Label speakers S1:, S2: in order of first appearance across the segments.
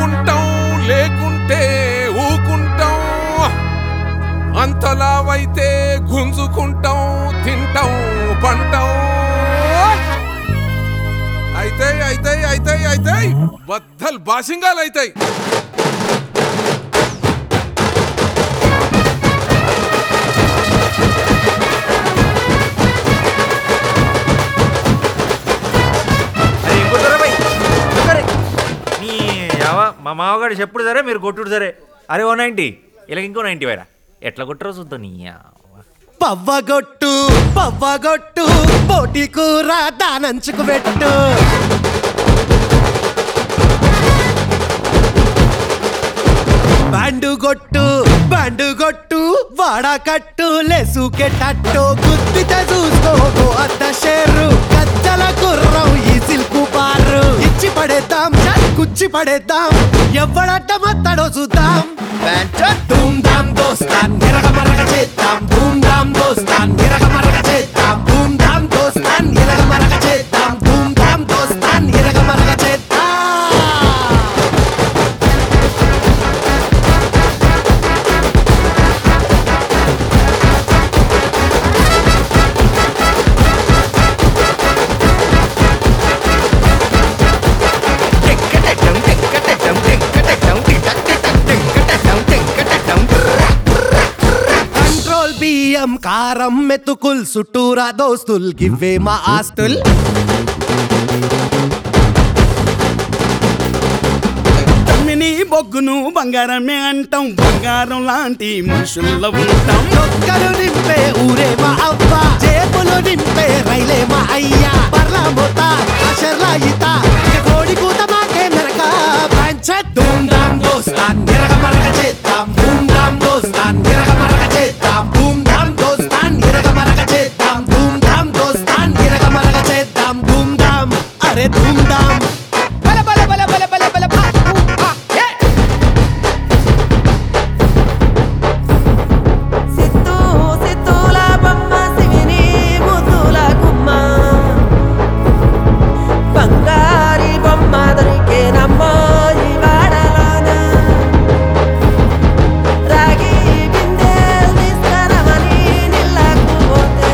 S1: గుంజుకుంటాం లేకుంటే ఊకుంటాం అంతలావైతే గుంజుకుంటాం తింటాం పంటాం అయితే అయితే అయితే అయితే బద్దలు బాసింగాలు అయితాయి
S2: అరే ఇంకోసారా భయ్ సరే నీ యావ మా మామగారు చెప్పుడు సరే మీరు కొట్టుడు సరే అరే ఓ నైంటీ ఇలా ఇంకో నైంటీ వైరా ఎట్లా కొట్టరో చూద్దాం నీ యావ.
S3: పవ్వగొట్టు పవ్వగొట్టు పోటీ కూర దానంచుకు పెట్టు బ్యాండు కొట్టు బ్యాండు కొట్టు వాడకట్టు లేసుకెట్టట్టు గుద్దితే చూసుకోకు అద్ద షేరు కచ్చల గుర్రం ఈ సిల్కు బారు ఇచ్చి పడేద్దాం చల్ కుచ్చి పడేద్దాం ఎవడట్ట మత్తడో చూద్దాం ధూమ్ ధామ్ దోస్తాన్ ఎరగ మరగ చేద్దాం ధూమ్ ధామ్ దోస్తాన్ ఎరగ మరగ చేద్దాం ధూమ్ ధామ్ దోస్తాన్ ఎరగ మరగ చేద్దాం ధూమ్ ధామ్ దోస్తాన్ ఎరగ మరగ చేద్దాం కంట్రోల్ బియ్యం కారం మెతుకుల్ చుట్టూరా దోస్తుల్ గివ్వే మా ఆస్తుల్
S4: తమ్మిని బొగ్గును బంగారమే అంటాం బంగారం లాంటి మనుషుల్లో ఉంటాం
S3: డొక్కలు నింపే ఊరే మా అవ్వ జేబులు నింపే రైలే మా అయ్యా పర్లా మోత అషర్లా ఈత ఇక కోడి కూత మాకే మెరక పంచత్ ధూమ్ ధామ్ దోస్తాన్ నిరగ మరగ చేద్దాం ధూమ్ ధామ్ దోస్తాన్ నిరగ మరగ చేద్దాం ధూమ్ ధామ్ దోస్తాన్ నిరగ మరగ చేద్దాం ధూమ్ ధామ్ దోస్తాన్ నిరగ మరగ చేద్దాం ధూమ్ ధామ్ అరే ధూమ్ ధామ్ బల బల బల బల బల బల బా, ఊ, ఆ, ఏ.
S5: సిత్తూ సిత్తూల బొమ్మ శివిని ముద్దుల గుమ్మ బంగారి బొమ్మ దొరికే నమ్మోయి వాడలోన రాగి బిందెలు తీసుకురమని నిల్లకు పోతే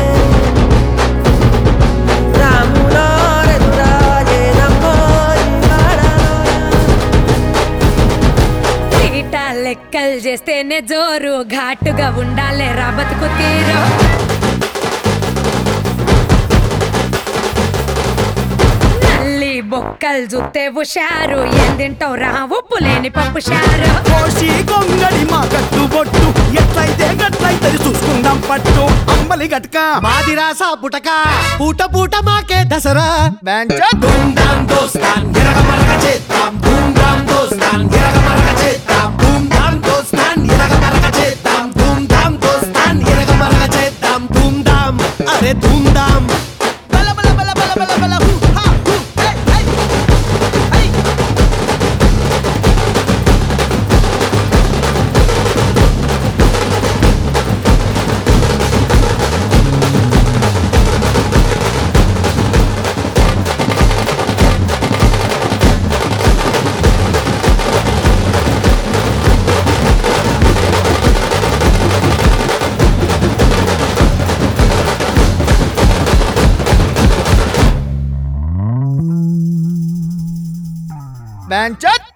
S5: రాములో రెదురాజే నమ్మోయి వాడలోన
S6: తీట లెక్కలు చేస్తేనే జోరు ఘాటుగా ఉండాలి రా బతుకు తీరు నల్లి బొక్కలు చూస్తే హుషారు ఏం తింటావు రా ఉప్పు లేని పప్పు షారు
S4: కోసి గొంగడి మా కట్టు బొట్టు ఎట్లయితే గట్లయితే చూసుకుందాం పట్టు అంబలి గట్క
S3: మాదిరాసా పుటక పూట పూట మాకే దసరా ధూమ్ ధామ్ దోస్తాన్ ఎరగ మరగ చేద్దాం ధూమ్ ధామ్ దోస్తాన్ ఎరగ మరగ చేద్దాం ధూమ్ ధామ్ దోస్తాన్ ఎరగ మరగ చేద్దాం ధూమ్ ధామ్ దోస్తాన్ ఎరగ మరగ చేద్దాం ధూమ్ ధామ్ అరే ధూమ్ ధామ్ బల బల బల బల బల బల హు హా హు హే హే హై
S7: Bancot